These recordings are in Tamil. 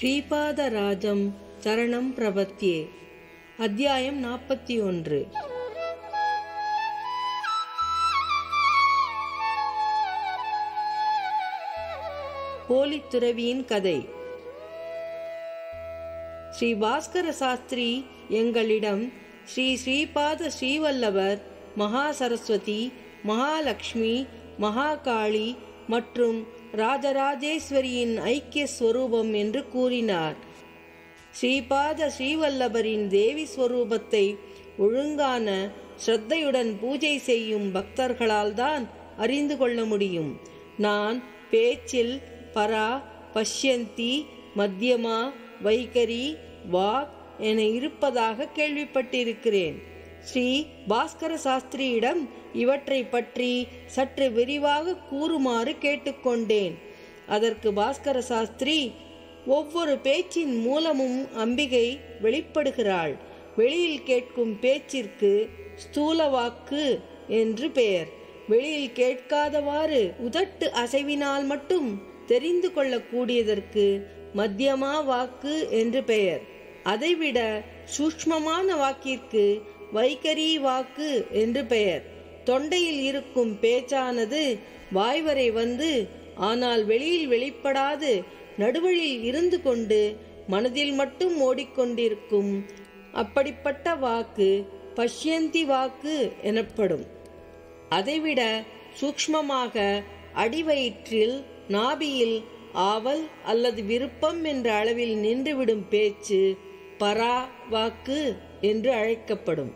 ஸ்ரீபாதராஜம் சரணம் பிரபத்தியே அத்தியாயம் நாற்பத்தி ஒன்று போலித் துறவியின் கதை ஸ்ரீ பாஸ்கர சாஸ்திரி எங்களிடம் ஸ்ரீ ஸ்ரீபாத ஸ்ரீவல்லவர் மகா சரஸ்வதி மகாலட்சுமி மகாகாளி மற்றும் ராஜராஜேஸ்வரியின் ஐக்கிய ஸ்வரூபம் என்று கூறினார் ஸ்ரீபாத ஸ்ரீவல்லபரின் தேவி ஸ்வரூபத்தை ஒழுங்கான ஸ்ரத்தையுடன் பூஜை செய்யும் பக்தர்களால் தான் அறிந்து கொள்ள முடியும் நான் பேச்சில் பரா பஷ்யந்தி மத்தியமா வைகரி வாக் என இருப்பதாக கேள்விப்பட்டிருக்கிறேன் ஸ்ரீ பாஸ்கர சாஸ்திரியிடம் இவற்றை பற்றி சற்று விரிவாக கூறுமாறு கேட்டுக்கொண்டேன் அதற்கு பாஸ்கர சாஸ்திரி ஒவ்வொரு பேச்சின் மூலமும் அம்பிகை வெளிப்படுகிறாள் வெளியில் கேட்கும் பேச்சிற்கு ஸ்தூல வாக்கு என்று பெயர் வெளியில் கேட்காதவாறு உதட்டு அசைவினால் மட்டும் தெரிந்து கொள்ளக்கூடியதற்கு மத்தியமா வாக்கு என்று பெயர் அதைவிட சூக்ஷ்மமான வாக்கிற்கு வைகரி வாக்கு என்று பெயர் தொண்டையில் இருக்கும் பேச்சானது வாய்வரை வந்து ஆனால் வெளியில் வெளிப்படாது நடுவழியில் இருந்து கொண்டு மனதில் மட்டும் ஓடிக்கொண்டிருக்கும் அப்படிப்பட்ட வாக்கு பஷ்யந்தி வாக்கு எனப்படும் அதைவிட சூக்ஷ்மமாக அடிவயிற்றில் நாபியில் ஆவல் அல்லது விருப்பம் என்ற அளவில் நின்றுவிடும் பேச்சு பரா வாக்கு என்று அழைக்கப்படும்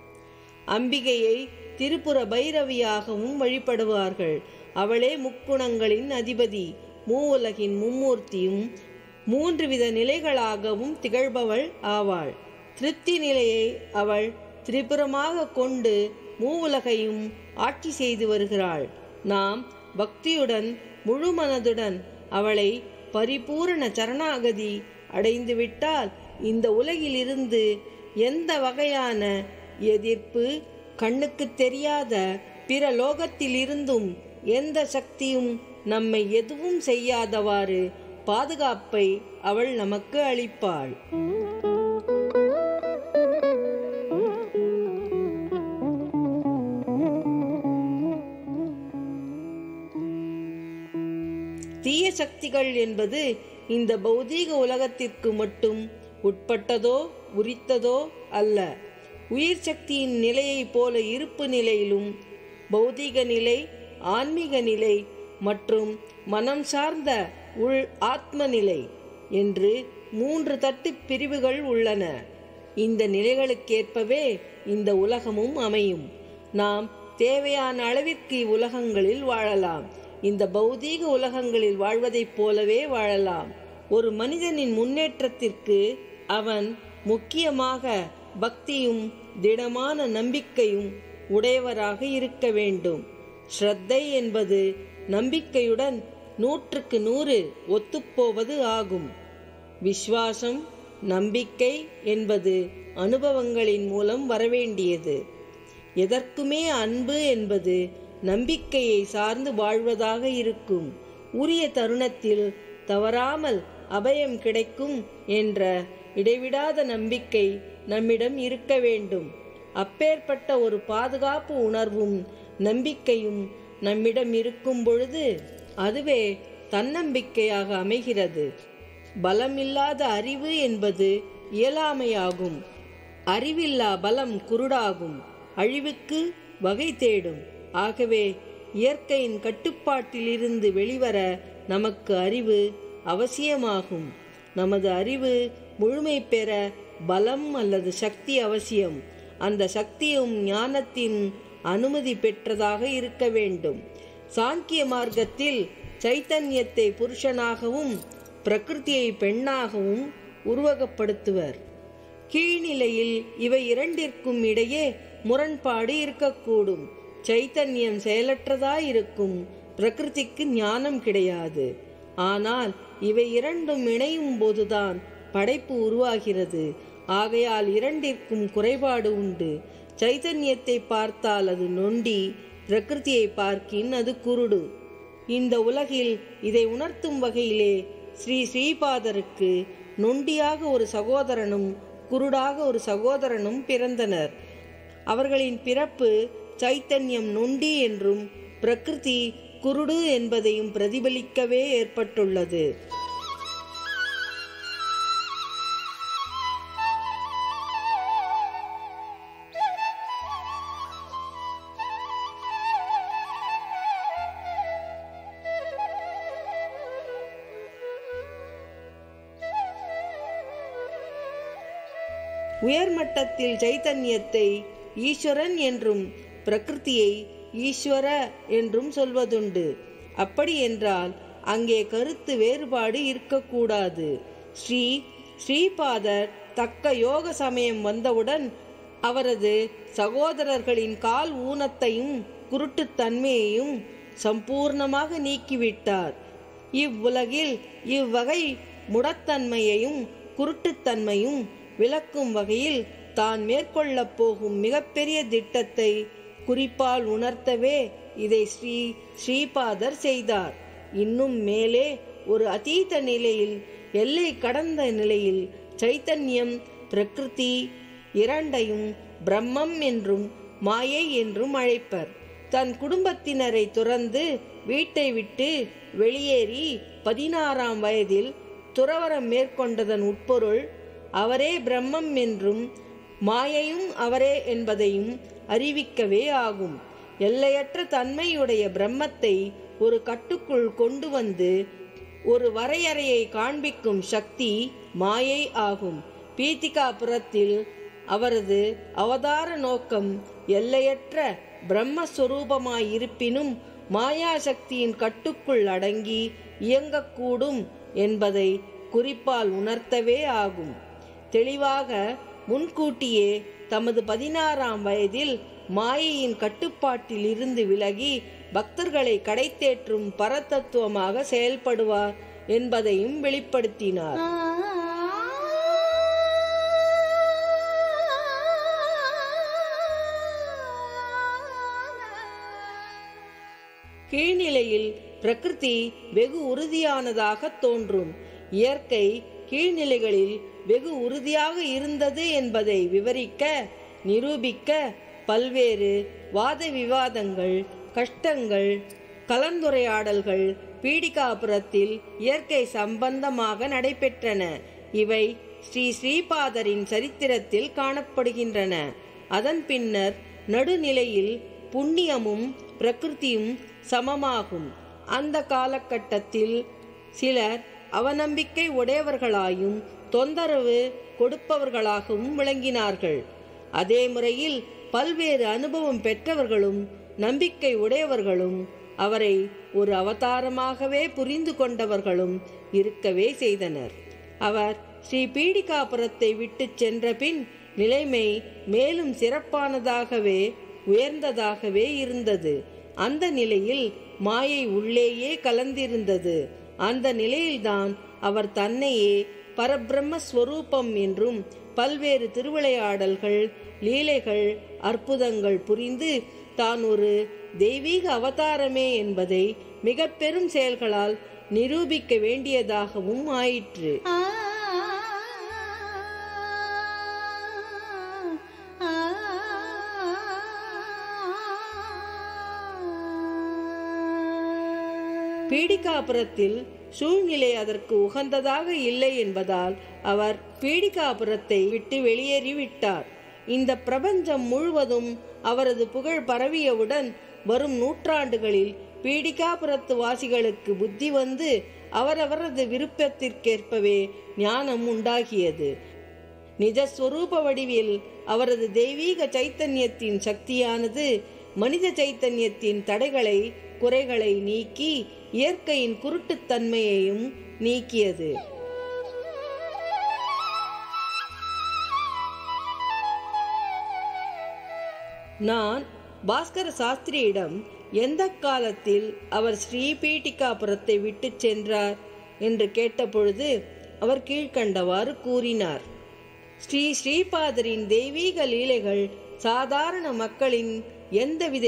அம்பிகையை திரிபுர பைரவியாகவும் வழிபடுவார்கள் அவளே முக்குணங்களின் அதிபதி மூவுலகின் மும்மூர்த்தியும் மூன்று வித நிலைகளாகவும் திகழ்பவள் ஆவாள் திருப்தி நிலையை அவள் திரிபுரமாக கொண்டு மூவுலகையும் ஆட்சி செய்து வருகிறாள் நாம் பக்தியுடன் முழு மனதுடன் அவளை பரிபூரண சரணாகதி அடைந்துவிட்டால் இந்த உலகிலிருந்து எந்த வகையான எதிர்ப்பு கண்ணுக்கு தெரியாத பிற லோகத்திலிருந்தும் எந்த சக்தியும் நம்மை எதுவும் செய்யாதவாறு பாதுகாப்பை அவள் நமக்கு அளிப்பாள் தீய சக்திகள் என்பது இந்த பௌதீக உலகத்திற்கு மட்டும் உட்பட்டதோ உரித்ததோ அல்ல உயிர் சக்தியின் நிலையைப் போல இருப்பு நிலையிலும் பௌதீக நிலை ஆன்மீக நிலை மற்றும் மனம் சார்ந்த உள் ஆத்ம நிலை என்று மூன்று தட்டு பிரிவுகள் உள்ளன இந்த நிலைகளுக்கேற்பவே இந்த உலகமும் அமையும் நாம் தேவையான அளவிற்கு இவ்வுலகங்களில் வாழலாம் இந்த பௌதீக உலகங்களில் வாழ்வதைப் போலவே வாழலாம் ஒரு மனிதனின் முன்னேற்றத்திற்கு அவன் முக்கியமாக பக்தியும் திடமான நம்பிக்கையும் உடையவராக இருக்க வேண்டும் ஸ்ரத்தை என்பது நம்பிக்கையுடன் நூற்றுக்கு நூறு ஒத்துப்போவது ஆகும் விஸ்வாசம் நம்பிக்கை என்பது அனுபவங்களின் மூலம் வரவேண்டியது எதற்குமே அன்பு என்பது நம்பிக்கையை சார்ந்து வாழ்வதாக இருக்கும் உரிய தருணத்தில் தவறாமல் அபயம் கிடைக்கும் என்ற இடைவிடாத நம்பிக்கை நம்மிடம் இருக்க வேண்டும் அப்பேற்பட்ட ஒரு பாதுகாப்பு உணர்வும் நம்பிக்கையும் நம்மிடம் இருக்கும் பொழுது அதுவே தன்னம்பிக்கையாக அமைகிறது பலமில்லாத அறிவு என்பது இயலாமையாகும் அறிவில்லா பலம் குருடாகும் அழிவுக்கு வகை தேடும் ஆகவே இயற்கையின் கட்டுப்பாட்டிலிருந்து வெளிவர நமக்கு அறிவு அவசியமாகும் நமது அறிவு முழுமை பெற பலம் அல்லது சக்தி அவசியம் அந்த சக்தியும் ஞானத்தின் அனுமதி பெற்றதாக இருக்க வேண்டும் சாங்கிய மார்க்கத்தில் சைத்தன்யத்தை புருஷனாகவும் பிரகிருதியை பெண்ணாகவும் உருவகப்படுத்துவர் கீழ்நிலையில் இவை இரண்டிற்கும் இடையே முரண்பாடு இருக்கக்கூடும் சைத்தன்யம் செயலற்றதாயிருக்கும் பிரகிருதிக்கு ஞானம் கிடையாது ஆனால் இவை இரண்டும் இணையும் போதுதான் படைப்பு உருவாகிறது ஆகையால் இரண்டிற்கும் குறைபாடு உண்டு சைத்தன்யத்தை பார்த்தால் அது நொண்டி பிரகிருதியை பார்க்கின் அது குருடு இந்த உலகில் இதை உணர்த்தும் வகையிலே ஸ்ரீ ஸ்ரீபாதருக்கு நொண்டியாக ஒரு சகோதரனும் குருடாக ஒரு சகோதரனும் பிறந்தனர் அவர்களின் பிறப்பு சைத்தன்யம் நொண்டி என்றும் பிரகிருதி குருடு என்பதையும் பிரதிபலிக்கவே ஏற்பட்டுள்ளது உயர்மட்டத்தில் சைத்தன்யத்தை ஈஸ்வரன் என்றும் பிரகிருதியை ஈஸ்வர என்றும் சொல்வதுண்டு அப்படி என்றால் அங்கே கருத்து வேறுபாடு இருக்கக்கூடாது ஸ்ரீ ஸ்ரீபாதர் தக்க யோக சமயம் வந்தவுடன் அவரது சகோதரர்களின் கால் ஊனத்தையும் குருட்டுத்தன்மையையும் சம்பூர்ணமாக நீக்கிவிட்டார் இவ்வுலகில் இவ்வகை முடத்தன்மையையும் குருட்டுத்தன்மையும் விளக்கும் வகையில் தான் மேற்கொள்ளப் போகும் மிகப்பெரிய திட்டத்தை குறிப்பால் உணர்த்தவே இதை ஸ்ரீ ஸ்ரீபாதர் செய்தார் இன்னும் மேலே ஒரு அதீத நிலையில் எல்லை கடந்த நிலையில் சைத்தன்யம் பிரகிருதி இரண்டையும் பிரம்மம் என்றும் மாயை என்றும் அழைப்பர் தன் குடும்பத்தினரை துறந்து வீட்டை விட்டு வெளியேறி பதினாறாம் வயதில் துறவரம் மேற்கொண்டதன் உட்பொருள் அவரே பிரம்மம் என்றும் மாயையும் அவரே என்பதையும் அறிவிக்கவே ஆகும் எல்லையற்ற தன்மையுடைய பிரம்மத்தை ஒரு கட்டுக்குள் கொண்டு வந்து ஒரு வரையறையை காண்பிக்கும் சக்தி மாயை ஆகும் பீத்திகாபுரத்தில் அவரது அவதார நோக்கம் எல்லையற்ற பிரம்மஸ்வரூபமாயிருப்பினும் மாயாசக்தியின் கட்டுக்குள் அடங்கி இயங்கக்கூடும் என்பதை குறிப்பால் உணர்த்தவே ஆகும் தெளிவாக முன்கூட்டியே தமது பதினாறாம் வயதில் மாயையின் கட்டுப்பாட்டில் இருந்து விலகி பக்தர்களை கடைத்தேற்றும் பரதத்துவமாக செயல்படுவார் என்பதையும் வெளிப்படுத்தினார் கீழ்நிலையில் பிரகிருதி வெகு உறுதியானதாக தோன்றும் இயற்கை கீழ்நிலைகளில் வெகு உறுதியாக இருந்தது என்பதை விவரிக்க நிரூபிக்க பல்வேறு வாத விவாதங்கள் கஷ்டங்கள் கலந்துரையாடல்கள் பீடிகாபுரத்தில் இயற்கை சம்பந்தமாக நடைபெற்றன இவை ஸ்ரீ ஸ்ரீபாதரின் சரித்திரத்தில் காணப்படுகின்றன அதன் பின்னர் நடுநிலையில் புண்ணியமும் பிரகிருதியும் சமமாகும் அந்த காலகட்டத்தில் சிலர் அவநம்பிக்கை உடையவர்களாயும் தொந்தரவு கொடுப்பவர்களாகவும் விளங்கினார்கள் அதே முறையில் பல்வேறு அனுபவம் பெற்றவர்களும் நம்பிக்கை உடையவர்களும் அவரை ஒரு அவதாரமாகவே புரிந்து கொண்டவர்களும் இருக்கவே செய்தனர் அவர் ஸ்ரீ பீடிகாபுரத்தை விட்டு சென்ற பின் நிலைமை மேலும் சிறப்பானதாகவே உயர்ந்ததாகவே இருந்தது அந்த நிலையில் மாயை உள்ளேயே கலந்திருந்தது அந்த நிலையில்தான் அவர் தன்னையே பரபிரம்ம ஸ்வரூபம் என்றும் பல்வேறு திருவிளையாடல்கள் லீலைகள் அற்புதங்கள் புரிந்து தான் ஒரு தெய்வீக அவதாரமே என்பதை மிக பெரும் செயல்களால் நிரூபிக்க வேண்டியதாகவும் ஆயிற்று பீடிகாபுரத்தில் சூழ்நிலை அதற்கு உகந்ததாக இல்லை என்பதால் அவர் பீடிகாபுரத்தை விட்டு வெளியேறிவிட்டார் இந்த பிரபஞ்சம் முழுவதும் அவரது புகழ் பரவியவுடன் வரும் நூற்றாண்டுகளில் பீடிகாபுரத்து வாசிகளுக்கு புத்தி வந்து அவரவரது விருப்பத்திற்கேற்பவே ஞானம் உண்டாகியது நிஜஸ்வரூப வடிவில் அவரது தெய்வீக சைத்தன்யத்தின் சக்தியானது மனித சைத்தன்யத்தின் தடைகளை குறைகளை நீக்கி இயற்கையின் குருட்டுத்தன்மையையும் நீக்கியது நான் பாஸ்கர சாஸ்திரியிடம் எந்த காலத்தில் அவர் ஸ்ரீபீட்டிகாபுரத்தை விட்டு சென்றார் என்று கேட்டபொழுது அவர் கீழ்கண்டவாறு கூறினார் ஸ்ரீ ஸ்ரீபாதரின் தெய்வீக லீலைகள் சாதாரண மக்களின் எந்தவித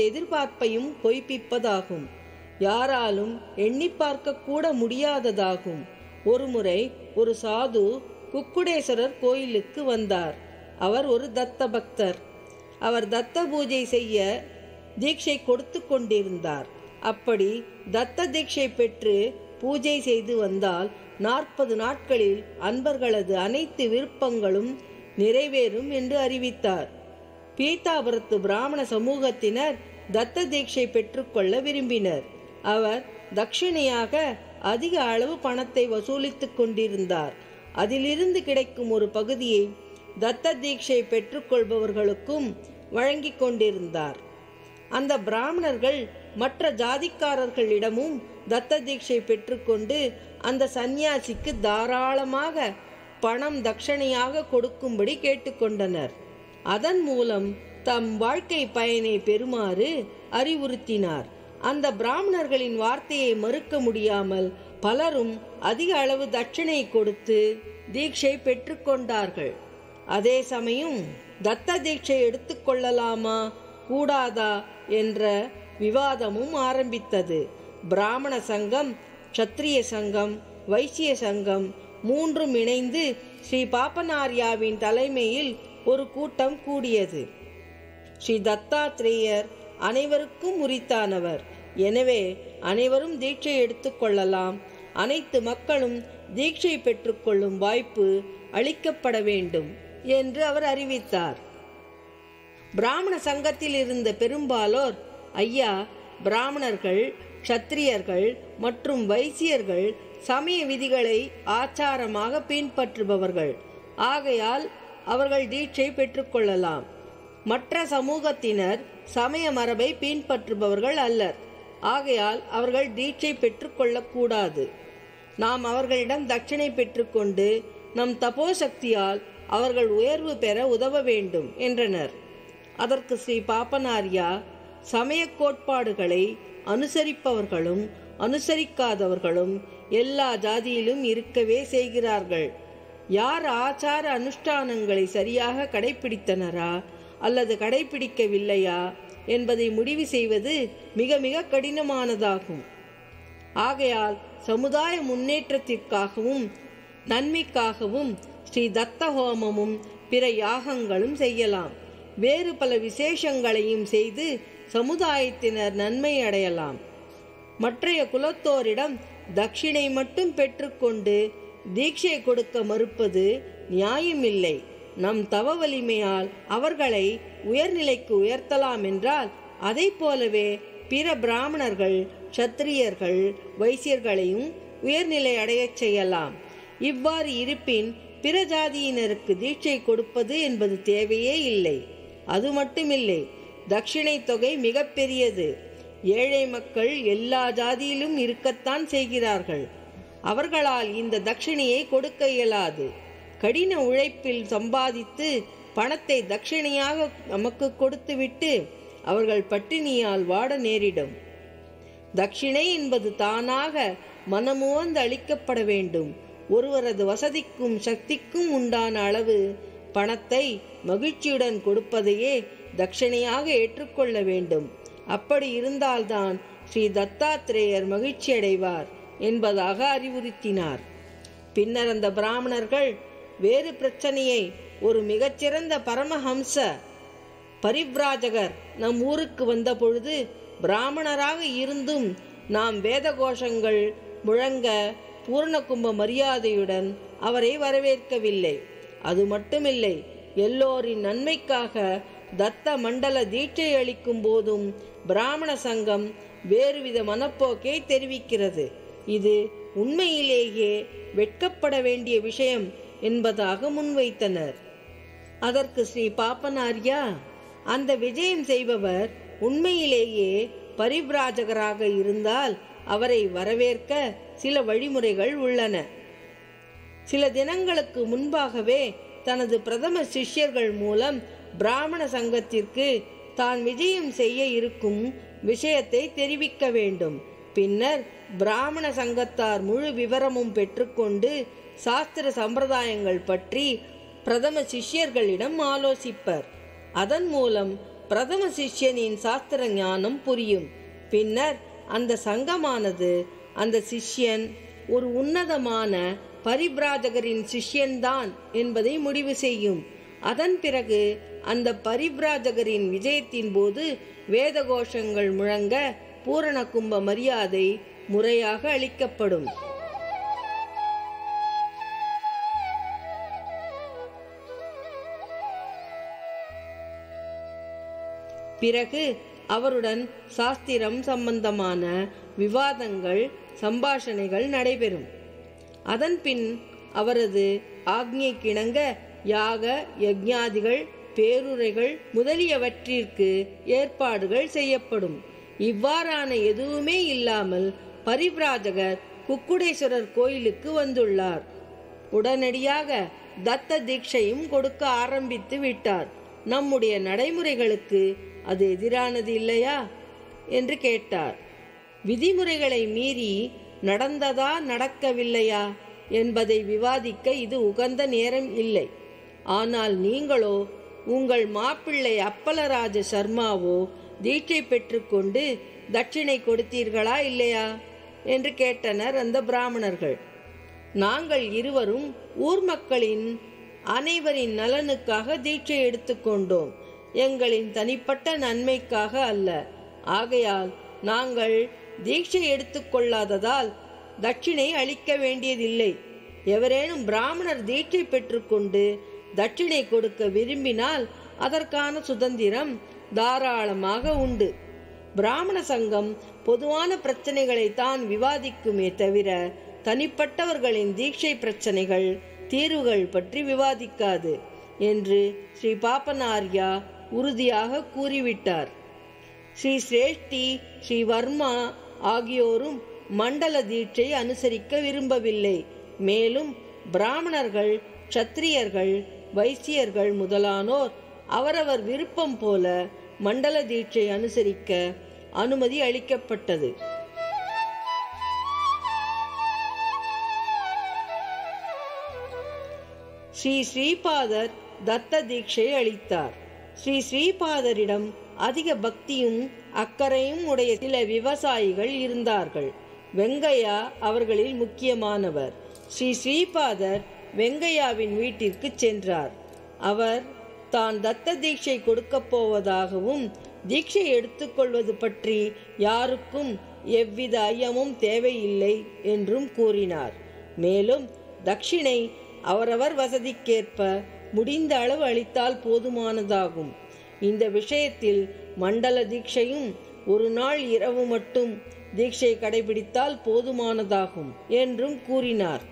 எதிர்பார்ப்பையும் பொய்ப்பிப்பதாகும் யாராலும் எண்ணி பார்க்க கூட முடியாததாகும் ஒருமுறை ஒரு சாது குக்குடேஸ்வரர் கோயிலுக்கு வந்தார் அவர் ஒரு தத்த பக்தர் அவர் தத்த பூஜை செய்ய தீட்சை கொடுத்து கொண்டிருந்தார் அப்படி தத்த தீட்சை பெற்று பூஜை செய்து வந்தால் நாற்பது நாட்களில் அன்பர்களது அனைத்து விருப்பங்களும் நிறைவேறும் என்று அறிவித்தார் பீத்தாபுரத்து பிராமண சமூகத்தினர் தத்த தீட்சை பெற்றுக்கொள்ள விரும்பினர் அவர் தட்சிணையாக அதிக அளவு பணத்தை வசூலித்துக் கொண்டிருந்தார் அதிலிருந்து கிடைக்கும் ஒரு பகுதியை தத்த தீட்சை பெற்றுக்கொள்பவர்களுக்கும் வழங்கிக் கொண்டிருந்தார் அந்த பிராமணர்கள் மற்ற ஜாதிக்காரர்களிடமும் தத்த தீட்சை பெற்றுக்கொண்டு அந்த சந்நியாசிக்கு தாராளமாக பணம் தட்சணையாக கொடுக்கும்படி கேட்டுக்கொண்டனர் அதன் மூலம் தம் வாழ்க்கை பயனை பெறுமாறு அறிவுறுத்தினார் அந்த பிராமணர்களின் வார்த்தையை மறுக்க முடியாமல் பலரும் அதிக அளவு தட்சணை கொடுத்து தீட்சை பெற்றுக்கொண்டார்கள் அதே சமயம் தத்த தீட்சை எடுத்துக்கொள்ளலாமா கூடாதா என்ற விவாதமும் ஆரம்பித்தது பிராமண சங்கம் சத்திரிய சங்கம் வைசிய சங்கம் மூன்றும் இணைந்து ஸ்ரீ பாப்பனாரியாவின் தலைமையில் ஒரு கூட்டம் கூடியது ஸ்ரீ தத்தாத்ரேயர் அனைவருக்கும் உரித்தானவர் எனவே அனைவரும் தீட்சை எடுத்துக்கொள்ளலாம் அனைத்து மக்களும் தீட்சை பெற்றுக்கொள்ளும் வாய்ப்பு அளிக்கப்பட வேண்டும் என்று அவர் அறிவித்தார் பிராமண சங்கத்தில் இருந்த பெரும்பாலோர் ஐயா பிராமணர்கள் க்ஷத்திரியர்கள் மற்றும் வைசியர்கள் சமய விதிகளை ஆச்சாரமாக பின்பற்றுபவர்கள் ஆகையால் அவர்கள் தீட்சை பெற்றுக்கொள்ளலாம் மற்ற சமூகத்தினர் சமய மரபை பின்பற்றுபவர்கள் அல்லர் ஆகையால் அவர்கள் தீட்சை பெற்றுக்கொள்ளக்கூடாது நாம் அவர்களிடம் தட்சிணை பெற்றுக்கொண்டு நம் தபோசக்தியால் அவர்கள் உயர்வு பெற உதவ வேண்டும் என்றனர் அதற்கு ஸ்ரீ பாப்பனாரியா சமய கோட்பாடுகளை அனுசரிப்பவர்களும் அனுசரிக்காதவர்களும் எல்லா ஜாதியிலும் இருக்கவே செய்கிறார்கள் யார் ஆச்சார அனுஷ்டானங்களை சரியாக கடைபிடித்தனரா அல்லது கடைபிடிக்கவில்லையா என்பதை முடிவு செய்வது மிக மிக கடினமானதாகும் ஆகையால் சமுதாய முன்னேற்றத்திற்காகவும் நன்மைக்காகவும் ஸ்ரீ தத்த ஹோமமும் பிற யாகங்களும் செய்யலாம் வேறு பல விசேஷங்களையும் செய்து சமுதாயத்தினர் நன்மை அடையலாம் மற்றைய குலத்தோரிடம் தட்சிணை மட்டும் பெற்றுக்கொண்டு தீட்சை கொடுக்க மறுப்பது நியாயமில்லை நம் தவ வலிமையால் அவர்களை உயர்நிலைக்கு உயர்த்தலாம் என்றால் அதை போலவே பிற பிராமணர்கள் சத்திரியர்கள் வைசியர்களையும் உயர்நிலை அடையச் செய்யலாம் இவ்வாறு இருப்பின் பிற ஜாதியினருக்கு தீட்சை கொடுப்பது என்பது தேவையே இல்லை அது மட்டுமில்லை தட்சிணை தொகை மிக பெரியது ஏழை மக்கள் எல்லா ஜாதியிலும் இருக்கத்தான் செய்கிறார்கள் அவர்களால் இந்த தட்சிணையை கொடுக்க இயலாது கடின உழைப்பில் சம்பாதித்து பணத்தை தட்சிணையாக நமக்கு கொடுத்துவிட்டு அவர்கள் பட்டினியால் வாட நேரிடும் தட்சிணை என்பது தானாக மனமுவந்து அளிக்கப்பட வேண்டும் ஒருவரது வசதிக்கும் சக்திக்கும் உண்டான அளவு பணத்தை மகிழ்ச்சியுடன் கொடுப்பதையே தட்சணையாக ஏற்றுக்கொள்ள வேண்டும் அப்படி இருந்தால்தான் ஸ்ரீ தத்தாத்திரேயர் மகிழ்ச்சி அடைவார் என்பதாக அறிவுறுத்தினார் பின்னர் அந்த பிராமணர்கள் வேறு பிரச்சனையை ஒரு மிகச்சிறந்த பரமஹம்ச பரிவ்ராஜகர் நம் ஊருக்கு வந்த பொழுது பிராமணராக இருந்தும் நாம் வேத கோஷங்கள் முழங்க பூர்ணகும்ப மரியாதையுடன் அவரை வரவேற்கவில்லை அது மட்டுமில்லை எல்லோரின் நன்மைக்காக தத்த மண்டல தீட்சை அளிக்கும் போதும் பிராமண சங்கம் வேறுவித மனப்போக்கை தெரிவிக்கிறது இது உண்மையிலேயே வெட்கப்பட வேண்டிய விஷயம் என்பதாக முன்வைத்தனர் அதற்கு ஸ்ரீ பாப்பனாரியா அந்த விஜயம் செய்பவர் உண்மையிலேயே பரிவ்ராஜகராக இருந்தால் அவரை வரவேற்க சில வழிமுறைகள் உள்ளன சில தினங்களுக்கு முன்பாகவே தனது பிரதம சிஷ்யர்கள் மூலம் பிராமண சங்கத்திற்கு தான் விஜயம் செய்ய இருக்கும் விஷயத்தை தெரிவிக்க வேண்டும் பின்னர் பிராமண சங்கத்தார் முழு விவரமும் பெற்றுக்கொண்டு சாஸ்திர சம்பிரதாயங்கள் பற்றி பிரதம சிஷ்யர்களிடம் ஆலோசிப்பர் அதன் மூலம் பிரதம சிஷ்யனின் சாஸ்திர ஞானம் புரியும் பின்னர் அந்த சங்கமானது அந்த சிஷ்யன் ஒரு உன்னதமான பரிபிராஜகரின் சிஷ்யன்தான் என்பதை முடிவு செய்யும் அதன் பிறகு அந்த பரிபிராஜகரின் விஜயத்தின் போது வேத கோஷங்கள் முழங்க பூரண கும்ப மரியாதை முறையாக அளிக்கப்படும் பிறகு அவருடன் சாஸ்திரம் சம்பந்தமான விவாதங்கள் சம்பாஷணைகள் நடைபெறும் அதன்பின் அவரது ஆக்ஞைக்கிணங்க யாக யஜ்ஞாதிகள் பேருரைகள் முதலியவற்றிற்கு ஏற்பாடுகள் செய்யப்படும் இவ்வாறான எதுவுமே இல்லாமல் பரிபிராஜகர் குக்குடேஸ்வரர் கோயிலுக்கு வந்துள்ளார் உடனடியாக தத்த தீட்சையும் கொடுக்க ஆரம்பித்து விட்டார் நம்முடைய நடைமுறைகளுக்கு அது எதிரானது இல்லையா என்று கேட்டார் விதிமுறைகளை மீறி நடந்ததா நடக்கவில்லையா என்பதை விவாதிக்க இது உகந்த நேரம் இல்லை ஆனால் நீங்களோ உங்கள் மாப்பிள்ளை அப்பலராஜ சர்மாவோ தீட்சை பெற்றுக்கொண்டு தட்சிணை கொடுத்தீர்களா இல்லையா என்று கேட்டனர் அந்த பிராமணர்கள் நாங்கள் இருவரும் ஊர் மக்களின் அனைவரின் நலனுக்காக தீட்சை எடுத்துக்கொண்டோம் எங்களின் தனிப்பட்ட நன்மைக்காக அல்ல ஆகையால் நாங்கள் தீட்சை எடுத்துக்கொள்ளாததால் தட்சிணை அளிக்க வேண்டியதில்லை எவரேனும் பிராமணர் தீட்சை பெற்றுக்கொண்டு தட்சிணை கொடுக்க விரும்பினால் அதற்கான சுதந்திரம் தாராளமாக உண்டு பிராமண சங்கம் பொதுவான பிரச்சனைகளை தான் விவாதிக்குமே தவிர தனிப்பட்டவர்களின் தீட்சை பிரச்சனைகள் தீர்வுகள் பற்றி விவாதிக்காது என்று ஸ்ரீ பாப்பனார்யா உறுதியாக கூறிவிட்டார் ஸ்ரீ சிரேஷ்டி ஸ்ரீ வர்மா ஆகியோரும் மண்டல தீட்சை அனுசரிக்க விரும்பவில்லை மேலும் பிராமணர்கள் சத்திரியர்கள் வைசியர்கள் முதலானோர் அவரவர் விருப்பம் போல மண்டல தீட்சை அனுசரிக்க அனுமதி அளிக்கப்பட்டது ஸ்ரீ ஸ்ரீபாதர் தத்த தீட்சை அளித்தார் ஸ்ரீ ஸ்ரீபாதரிடம் அதிக பக்தியும் அக்கறையும் உடைய சில விவசாயிகள் இருந்தார்கள் வெங்கையா அவர்களில் முக்கியமானவர் ஸ்ரீ ஸ்ரீபாதர் வெங்கையாவின் வீட்டிற்கு சென்றார் அவர் தான் தத்த தீட்சை கொடுக்கப் போவதாகவும் தீட்சை எடுத்துக்கொள்வது பற்றி யாருக்கும் எவ்வித ஐயமும் தேவையில்லை என்றும் கூறினார் மேலும் தட்சிணை அவரவர் வசதிக்கேற்ப முடிந்த அளவு அளித்தால் போதுமானதாகும் இந்த விஷயத்தில் மண்டல தீட்சையும் ஒரு நாள் இரவு மட்டும் தீட்சை கடைபிடித்தால் போதுமானதாகும் என்றும் கூறினார்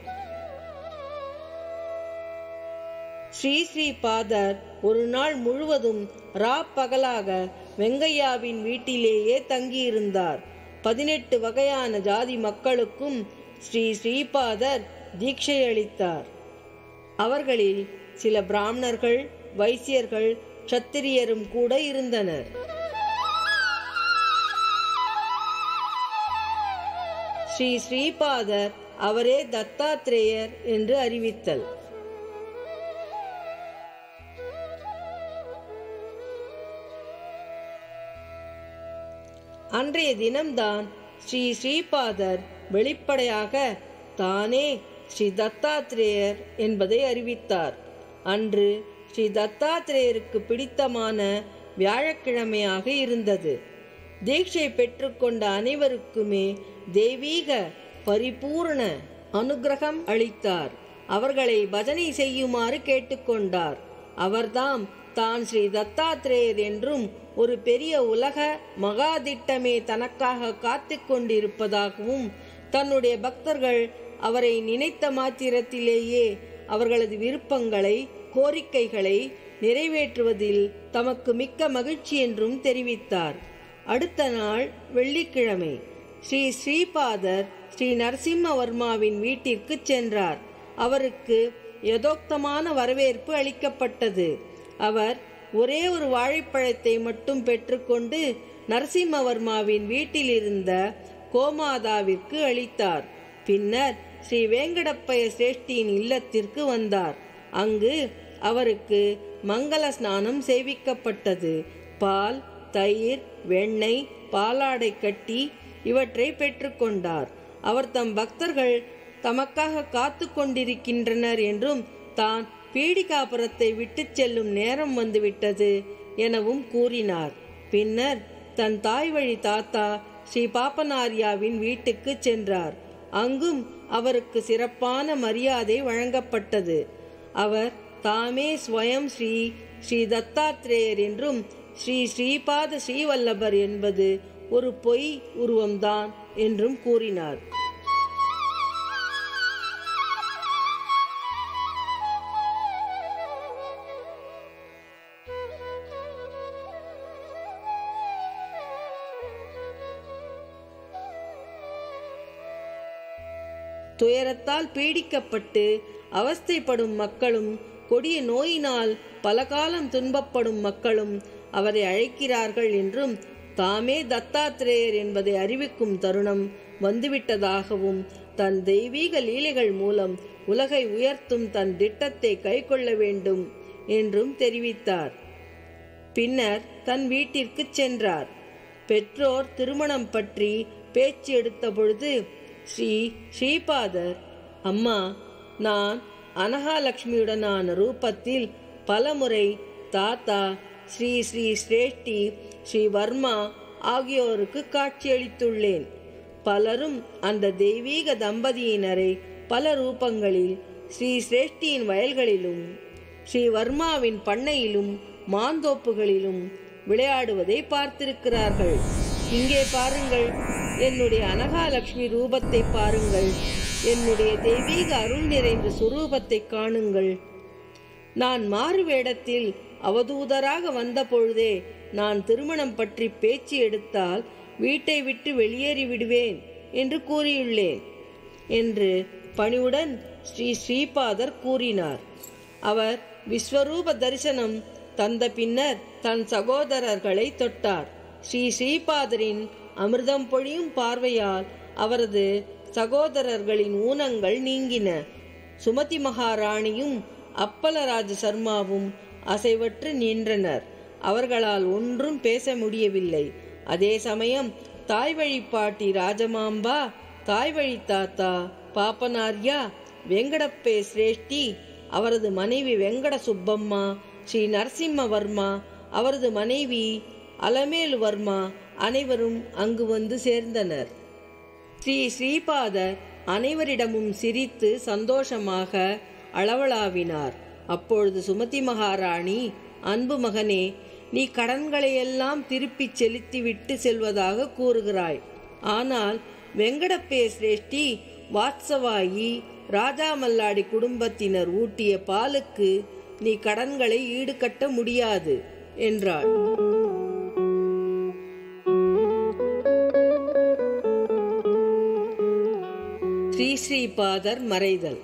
ஸ்ரீ ஸ்ரீ பாதர் ஒரு நாள் முழுவதும் ரா பகலாக வெங்கையாவின் வீட்டிலேயே தங்கியிருந்தார் பதினெட்டு வகையான ஜாதி மக்களுக்கும் ஸ்ரீ ஸ்ரீபாதர் தீட்சை அளித்தார் அவர்களில் சில பிராமணர்கள் வைசியர்கள் சத்திரியரும் கூட இருந்தனர் ஸ்ரீ ஸ்ரீபாதர் அவரே தத்தாத்ரேயர் என்று அறிவித்தல் அன்றைய தினம்தான் ஸ்ரீ ஸ்ரீபாதர் வெளிப்படையாக தானே ஸ்ரீ தத்தாத்ரேயர் என்பதை அறிவித்தார் அன்று ஸ்ரீ தத்தாத்ரேயருக்கு பிடித்தமான வியாழக்கிழமையாக இருந்தது தீட்சை பெற்றுக்கொண்ட அனைவருக்குமே தெய்வீக பரிபூரண அனுகிரகம் அளித்தார் அவர்களை பஜனை செய்யுமாறு கேட்டுக்கொண்டார் அவர்தாம் தான் ஸ்ரீ தத்தாத்ரேயர் என்றும் ஒரு பெரிய உலக மகாதிட்டமே தனக்காக காத்து கொண்டிருப்பதாகவும் தன்னுடைய பக்தர்கள் அவரை நினைத்த மாத்திரத்திலேயே அவர்களது விருப்பங்களை கோரிக்கைகளை நிறைவேற்றுவதில் தமக்கு மிக்க மகிழ்ச்சி என்றும் தெரிவித்தார் அடுத்த நாள் வெள்ளிக்கிழமை ஸ்ரீ ஸ்ரீபாதர் ஸ்ரீ நரசிம்மவர்மாவின் வீட்டிற்கு சென்றார் அவருக்கு யதோக்தமான வரவேற்பு அளிக்கப்பட்டது அவர் ஒரே ஒரு வாழைப்பழத்தை மட்டும் பெற்றுக்கொண்டு நரசிம்மவர்மாவின் வீட்டில் இருந்த கோமாதாவிற்கு அளித்தார் பின்னர் ஸ்ரீ வேங்கடப்பய சிரேஷ்டியின் இல்லத்திற்கு வந்தார் அங்கு அவருக்கு மங்கள ஸ்நானம் செய்விக்கப்பட்டது பால் தயிர் வெண்ணெய் பாலாடை கட்டி இவற்றை பெற்றுக்கொண்டார் அவர் தம் பக்தர்கள் தமக்காக காத்து கொண்டிருக்கின்றனர் என்றும் தான் பீடிகாபுரத்தை விட்டுச் செல்லும் நேரம் வந்துவிட்டது எனவும் கூறினார் பின்னர் தன் தாய் வழி தாத்தா ஸ்ரீ பாப்பனாரியாவின் வீட்டுக்கு சென்றார் அங்கும் அவருக்கு சிறப்பான மரியாதை வழங்கப்பட்டது அவர் தாமே ஸ்வயம் ஸ்ரீ ஸ்ரீ தத்தாத்ரேயர் என்றும் ஸ்ரீ ஸ்ரீபாத ஸ்ரீவல்லபர் என்பது ஒரு பொய் உருவம்தான் என்றும் கூறினார் துயரத்தால் பீடிக்கப்பட்டு அவஸ்தைப்படும் மக்களும் கொடிய நோயினால் பல காலம் துன்பப்படும் மக்களும் அவரை அழைக்கிறார்கள் என்றும் தாமே தத்தாத்திரேயர் என்பதை அறிவிக்கும் தருணம் வந்துவிட்டதாகவும் தன் தெய்வீக லீலைகள் மூலம் உலகை உயர்த்தும் தன் திட்டத்தை கைக்கொள்ள வேண்டும் என்றும் தெரிவித்தார் பின்னர் தன் வீட்டிற்கு சென்றார் பெற்றோர் திருமணம் பற்றி பேச்சு எடுத்த பொழுது ஸ்ரீ ஸ்ரீபாதர் அம்மா நான் அனகாலட்சுமியுடனான ரூபத்தில் பலமுறை தாத்தா ஸ்ரீ ஸ்ரீ சிரேஷ்டி ஸ்ரீ வர்மா ஆகியோருக்கு காட்சியளித்துள்ளேன் பலரும் அந்த தெய்வீக தம்பதியினரை பல ரூபங்களில் ஸ்ரீ சிரேஷ்டியின் வயல்களிலும் ஸ்ரீ வர்மாவின் பண்ணையிலும் மாந்தோப்புகளிலும் விளையாடுவதை பார்த்திருக்கிறார்கள் இங்கே பாருங்கள் என்னுடைய அனகாலட்சுமி ரூபத்தை பாருங்கள் என்னுடைய தெய்வீக அருள் நிறைந்த சுரூபத்தை காணுங்கள் நான் மாறு வேடத்தில் அவதூதராக வந்த பொழுதே நான் திருமணம் பற்றி பேச்சு எடுத்தால் வீட்டை விட்டு வெளியேறி விடுவேன் என்று கூறியுள்ளேன் என்று பணிவுடன் ஸ்ரீ ஸ்ரீபாதர் கூறினார் அவர் விஸ்வரூப தரிசனம் தந்த பின்னர் தன் சகோதரர்களை தொட்டார் ஸ்ரீ ஸ்ரீபாதரின் அமிர்தம் பொழியும் பார்வையால் அவரது சகோதரர்களின் ஊனங்கள் நீங்கின சுமதி மகாராணியும் அப்பலராஜ சர்மாவும் அசைவற்று நின்றனர் அவர்களால் ஒன்றும் பேச முடியவில்லை அதே சமயம் தாய் வழிப்பாட்டி ராஜமாம்பா தாய் வழி தாத்தா பாப்பனார்யா வெங்கடப்பே சிரேஷ்டி அவரது மனைவி வெங்கட சுப்பம்மா ஸ்ரீ நரசிம்மவர்மா அவரது மனைவி அலமேலு வர்மா அனைவரும் அங்கு வந்து சேர்ந்தனர் ஸ்ரீ ஸ்ரீபாதர் அனைவரிடமும் சிரித்து சந்தோஷமாக அளவளாவினார் அப்பொழுது சுமதி மகாராணி அன்பு மகனே நீ கடன்களையெல்லாம் திருப்பிச் செலுத்திவிட்டு செல்வதாக கூறுகிறாய் ஆனால் வெங்கடப்பே சிரேஷ்டி வாத்சவாயி ராஜா மல்லாடி குடும்பத்தினர் ஊட்டிய பாலுக்கு நீ கடன்களை ஈடுகட்ட முடியாது என்றாள் ஸ்ரீ ஸ்ரீபாதர் மறைதல்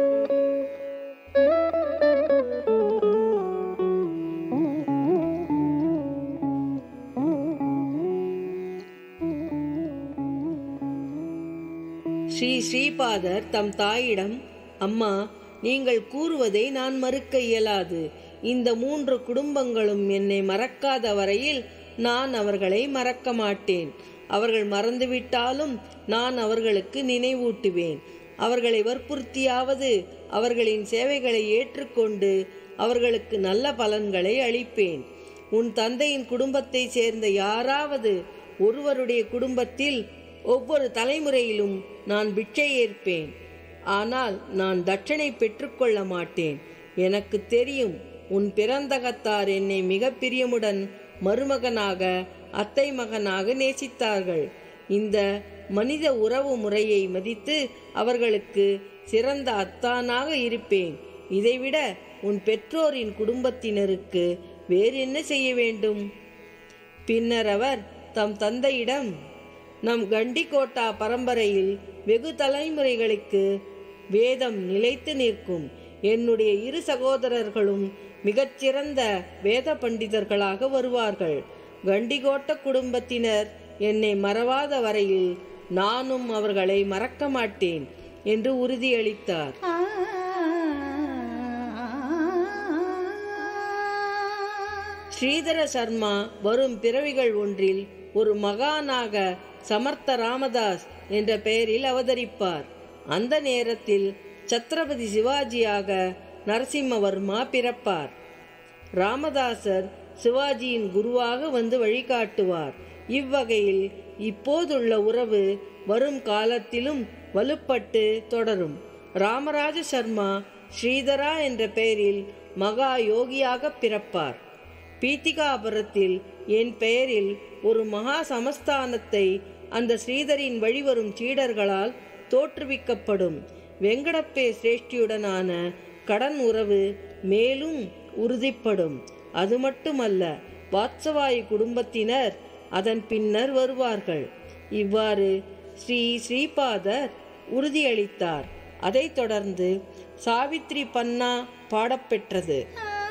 ஸ்ரீ ஸ்ரீபாதர் தம் தாயிடம் அம்மா நீங்கள் கூறுவதை நான் மறுக்க இயலாது இந்த மூன்று குடும்பங்களும் என்னை மறக்காத வரையில் நான் அவர்களை மறக்க மாட்டேன் அவர்கள் மறந்துவிட்டாலும் நான் அவர்களுக்கு நினைவூட்டுவேன் அவர்களை வற்புறுத்தியாவது அவர்களின் சேவைகளை ஏற்றுக்கொண்டு அவர்களுக்கு நல்ல பலன்களை அளிப்பேன் உன் தந்தையின் குடும்பத்தை சேர்ந்த யாராவது ஒருவருடைய குடும்பத்தில் ஒவ்வொரு தலைமுறையிலும் நான் பிட்சை ஏற்பேன் ஆனால் நான் தட்சணை பெற்றுக்கொள்ள மாட்டேன் எனக்கு தெரியும் உன் பிறந்தகத்தார் என்னை மிக பிரியமுடன் மருமகனாக அத்தை மகனாக நேசித்தார்கள் இந்த மனித உறவு முறையை மதித்து அவர்களுக்கு சிறந்த அத்தானாக இருப்பேன் இதைவிட உன் பெற்றோரின் குடும்பத்தினருக்கு வேறு என்ன செய்ய வேண்டும் பின்னர் அவர் தம் தந்தையிடம் நம் கண்டிகோட்டா பரம்பரையில் வெகு தலைமுறைகளுக்கு வேதம் நிலைத்து நிற்கும் என்னுடைய இரு சகோதரர்களும் மிகச்சிறந்த வேத பண்டிதர்களாக வருவார்கள் கண்டிகோட்ட குடும்பத்தினர் என்னை மறவாத வரையில் நானும் அவர்களை மறக்க மாட்டேன் என்று உறுதியளித்தார் ஸ்ரீதர சர்மா வரும் பிறவிகள் ஒன்றில் ஒரு மகானாக சமர்த்த ராமதாஸ் என்ற பெயரில் அவதரிப்பார் அந்த நேரத்தில் சத்ரபதி சிவாஜியாக நரசிம்மவர்மா பிறப்பார் ராமதாசர் சிவாஜியின் குருவாக வந்து வழிகாட்டுவார் இவ்வகையில் இப்போதுள்ள உறவு வரும் காலத்திலும் வலுப்பட்டு தொடரும் ராமராஜ சர்மா ஸ்ரீதரா என்ற பெயரில் மகா யோகியாக பிறப்பார் பீத்திகாபுரத்தில் என் பெயரில் ஒரு மகா சமஸ்தானத்தை அந்த ஸ்ரீதரின் வழிவரும் சீடர்களால் தோற்றுவிக்கப்படும் வெங்கடப்பே சிரேஷ்டியுடனான கடன் உறவு மேலும் உறுதிப்படும் அது மட்டுமல்ல வாத்சவாயு குடும்பத்தினர் அதன் பின்னர் வருவார்கள் இவ்வாறு ஸ்ரீ ஸ்ரீபாதர் உறுதியளித்தார் அதைத் தொடர்ந்து சாவித்ரி பன்னா பாடப்பெற்றது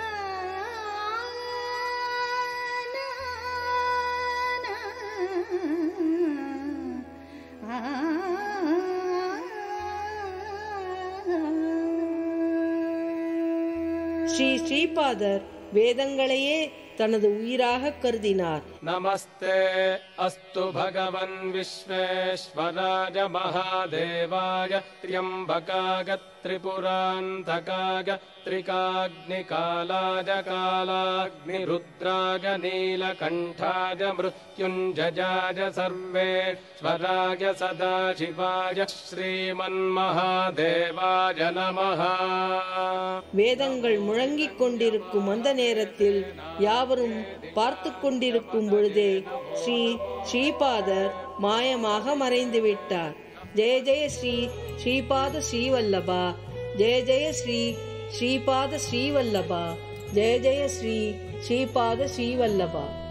ஸ்ரீ ஸ்ரீபாதர் வேதங்களையே தனது உயிராக கருதினார் नमस्ते अस्तु भगवन् विश्वेश्वराय महादेवाय त्र्यम्बकाय त्रिपुरान्तकाय त्रिकाग्निकालाय कालाग्निरुद्राय नीलकण्ठाय मृत्युञ्जयाय सर्वेश्वराय सदाशिवाय श्रीमन्महादेवाय नमः வேதங்கள் முழங்கிக் கொண்டிருக்கும் அந்த நேரத்தில் யாவரும் பார்த்து கொண்டிருக்கும் பொழுதே ஸ்ரீ ஸ்ரீபாதர் மாயமாக மறைந்து விட்டார் ஜெய ஜெய ஸ்ரீ ஸ்ரீபாத ஸ்ரீவல்லபா ஜெய ஜெய ஸ்ரீ ஸ்ரீபாத ஸ்ரீவல்லபா ஜெய ஜெய ஸ்ரீ ஸ்ரீபாத ஸ்ரீவல்லபா